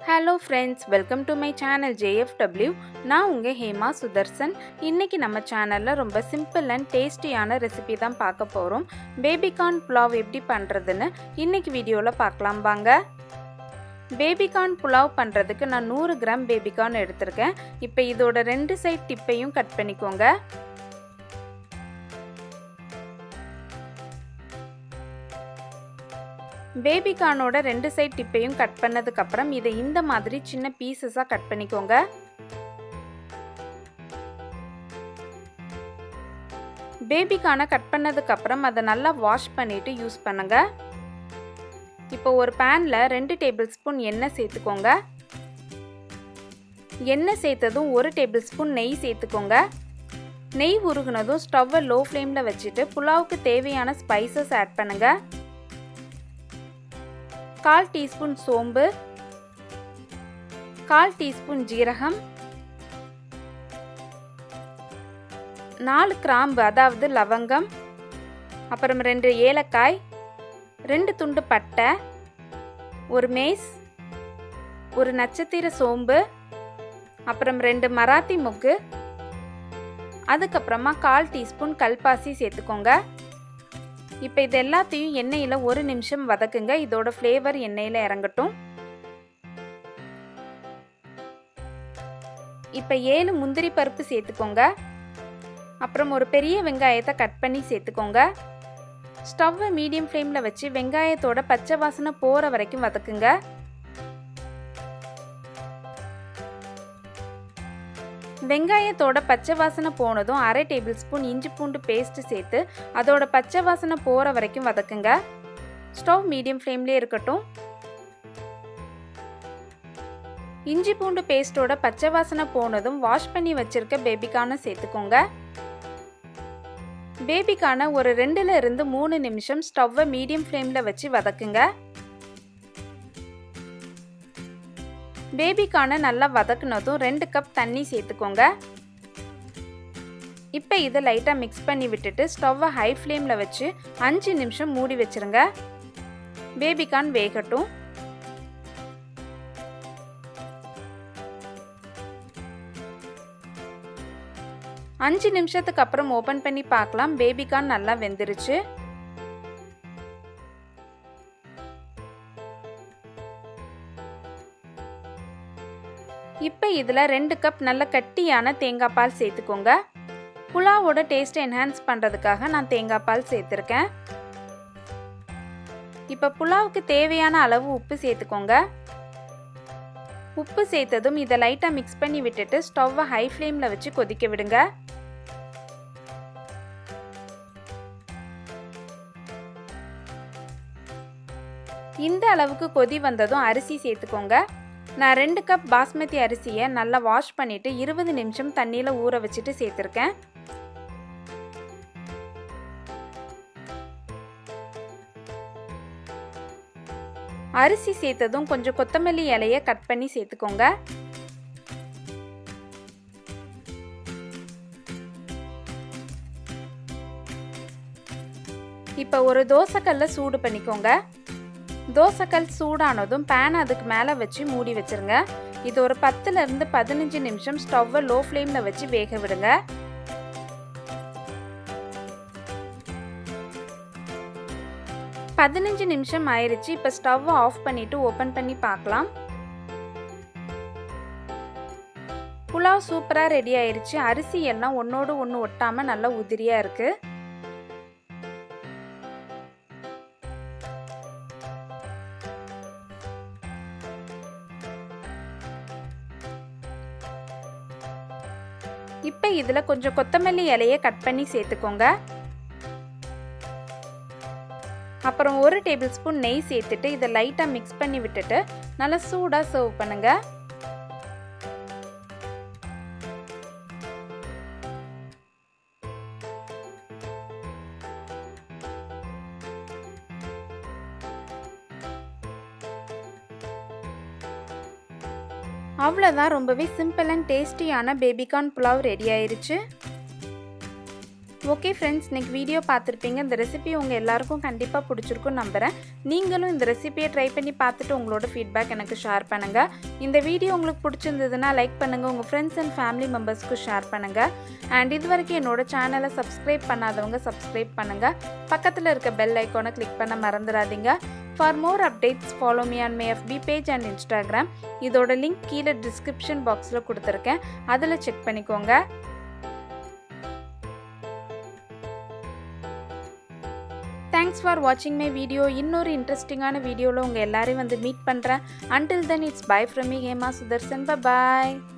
hello friends welcome to my channel JFW நான் உங்கள் ஹேமா சுதர்சன் இன்றைக்கி நம்ம சேனலில் ரொம்ப சிம்பிள் அண்ட் டேஸ்டியான ரெசிபி தான் பார்க்க போகிறோம் பேபிகார்ன் புலாவ் எப்படி பண்ணுறதுன்னு இன்றைக்கி வீடியோவில் பார்க்கலாம் வாங்க பேபிகார்ன் புலாவ் பண்ணுறதுக்கு நான் நூறு கிராம் பேபிகார்ன் எடுத்திருக்கேன் இப்போ இதோட ரெண்டு சைட் டிப்பையும் கட் பண்ணிக்கோங்க பேபிகார்னோட ரெண்டு சைட் டிப்பையும் கட் பண்ணதுக்கப்புறம் இதை இந்த மாதிரி சின்ன பீசஸாக கட் பண்ணிக்கோங்க பேபிகார்னை கட் பண்ணதுக்கப்புறம் அதை நல்லா வாஷ் பண்ணிவிட்டு யூஸ் பண்ணுங்க இப்போ ஒரு பேனில் ரெண்டு டேபிள் ஸ்பூன் எண்ணெய் சேர்த்துக்கோங்க எண்ணெய் சேர்த்ததும் ஒரு டேபிள் ஸ்பூன் நெய் சேர்த்துக்கோங்க நெய் உருகுனதும் ஸ்டவ்வை லோ ஃப்ளேமில் வச்சுட்டு புலாவுக்கு தேவையான ஸ்பைசஸ் ஆட் பண்ணுங்கள் கால் டீஸ்பூன் சோம்பு கால் டீஸ்பூன் ஜீரகம் நாலு கிராம்பு அதாவது லவங்கம் அப்புறம் ரெண்டு ஏலக்காய் ரெண்டு துண்டு பட்டை ஒரு மேஸ் ஒரு நட்சத்திர சோம்பு அப்புறம் ரெண்டு மராத்தி முக்கு அதுக்கப்புறமா கால் டீஸ்பூன் கல்பாசி சேர்த்துக்கோங்க இப்போ இது எல்லாத்தையும் எண்ணெயில் ஒரு நிமிஷம் வதக்குங்க இதோட ஃப்ளேவர் எண்ணெயில் இறங்கட்டும் இப்போ ஏழு முந்திரி பருப்பு சேர்த்துக்கோங்க அப்புறம் ஒரு பெரிய வெங்காயத்தை கட் பண்ணி சேர்த்துக்கோங்க ஸ்டவ்வை மீடியம் ஃப்ளேமில் வச்சு வெங்காயத்தோட பச்சை வாசனை போகிற வரைக்கும் வதக்குங்க வெங்காயத்தோட பச்சை வாசனை போனதும் அரை டேபிள் ஸ்பூன் இஞ்சி பூண்டு பேஸ்ட் சேர்த்து அதோட பச்சை வாசனை போகிற வரைக்கும் வதக்குங்க ஸ்டவ் மீடியம் ஃப்ளேம்லேயே இருக்கட்டும் இஞ்சி பூண்டு பேஸ்ட்டோட பச்சை வாசனை போனதும் வாஷ் பண்ணி வச்சிருக்க பேபிக்கான சேர்த்துக்கோங்க பேபிக்கான ஒரு ரெண்டுல இருந்து மூணு நிமிஷம் ஸ்டவ்வை மீடியம் ஃப்ளேமில் வச்சு வதக்குங்க பேபிக்கான நல்லா வதக்குனதும் ரெண்டு கப் தண்ணி சேர்த்துக்கோங்க இப்போ இதை லைட்டாக மிக்ஸ் பண்ணி விட்டுட்டு ஸ்டவ்வை ஹை ஃப்ளேமில் வச்சு அஞ்சு நிமிஷம் மூடி வச்சுருங்க பேபிகார்ன் வேகட்டும் அஞ்சு நிமிஷத்துக்கு அப்புறம் ஓப்பன் பண்ணி பார்க்கலாம் பேபிகார்ன் நல்லா வெந்துருச்சு இப்போ இதில் ரெண்டு கப் நல்ல கட்டியான தேங்காய் பால் சேர்த்துக்கோங்க புலாவோட டேஸ்ட்டை என்ஹான்ஸ் பண்ணுறதுக்காக நான் தேங்காய் பால் சேர்த்துருக்கேன் இப்போ புலாவுக்கு தேவையான அளவு உப்பு சேர்த்துக்கோங்க உப்பு சேர்த்ததும் இதை லைட்டாக மிக்ஸ் பண்ணி விட்டுட்டு ஸ்டவ்வை ஹை ஃப்ளேமில் வச்சு கொதிக்க விடுங்க இந்த அளவுக்கு கொதி வந்ததும் அரிசி சேர்த்துக்கோங்க நான் ரெண்டு கப் பாஸ்மதி அரிசியை நல்லா வாஷ் பண்ணிவிட்டு இருபது நிமிஷம் தண்ணியில் ஊற வச்சுட்டு சேர்த்துருக்கேன் அரிசி சேர்த்ததும் கொஞ்சம் கொத்தமல்லி இலையை கட் பண்ணி சேர்த்துக்கோங்க இப்போ ஒரு தோசைக்கல்ல சூடு பண்ணிக்கோங்க தோசைக்கல் சூடானதும் பேன் அதுக்கு மேலே வச்சு மூடி வச்சிருங்க இது ஒரு பத்துலேருந்து பதினஞ்சு நிமிஷம் ஸ்டவ்வை லோ ஃப்ளேமில் வச்சு வேக விடுங்க பதினஞ்சு நிமிஷம் ஆயிடுச்சு இப்போ ஸ்டவ்வை ஆஃப் பண்ணிவிட்டு ஓப்பன் பண்ணி பார்க்கலாம் புலாவ் சூப்பராக ரெடி ஆயிடுச்சு அரிசி எல்லாம் ஒன்றோடு ஒன்று ஒட்டாமல் நல்லா உதிரியாக இருக்குது இப்போ இதில் கொஞ்சம் கொத்தமல்லி இலையை கட் பண்ணி சேர்த்துக்கோங்க அப்புறம் ஒரு டேபிள் ஸ்பூன் நெய் சேர்த்துட்டு இதை லைட்டாக மிக்ஸ் பண்ணி விட்டுட்டு நல்லா சூடாக சர்வ் பண்ணுங்க அவ்வளோதான் ரொம்பவே சிம்பிள் அண்ட் டேஸ்டியான பேபிகார்ன் புலாவ் ரெடி ஆயிருச்சு ஓகே ஃப்ரெண்ட்ஸ் இன்னைக்கு வீடியோ பார்த்துருப்பீங்க இந்த ரெசிபி உங்கள் எல்லாருக்கும் கண்டிப்பாக பிடிச்சிருக்கும் நம்புகிறேன் நீங்களும் இந்த ரெசிபியை ட்ரை பண்ணி பார்த்துட்டு உங்களோட ஃபீட்பேக் எனக்கு ஷேர் பண்ணுங்கள் இந்த வீடியோ உங்களுக்கு பிடிச்சிருந்ததுன்னா லைக் பண்ணுங்கள் உங்கள் ஃப்ரெண்ட்ஸ் அண்ட் ஃபேமிலி மெம்பர்ஸ்க்கு ஷேர் பண்ணுங்கள் அண்ட் இது வரைக்கும் என்னோட சேனலை சப்ஸ்கிரைப் பண்ணாதவங்க சப்ஸ்கிரைப் பண்ணுங்கள் பக்கத்தில் இருக்க பெல் ஐக்கானை கிளிக் பண்ண மறந்துடாதீங்க for more updates follow me on my FB page and Instagram இதோட லிங்க் கீழே டிஸ்கிரிப்ஷன் பாக்ஸில் கொடுத்துருக்கேன் அதில் செக் பண்ணிக்கோங்க தேங்க்ஸ் ஃபார் வாட்சிங் மை வீடியோ இன்னொரு இன்ட்ரெஸ்டிங்கான வீடியோவில் உங்கள் எல்லாரையும் வந்து மீட் பண்ணுறேன் until then it's bye from me Hema Sudarshan bye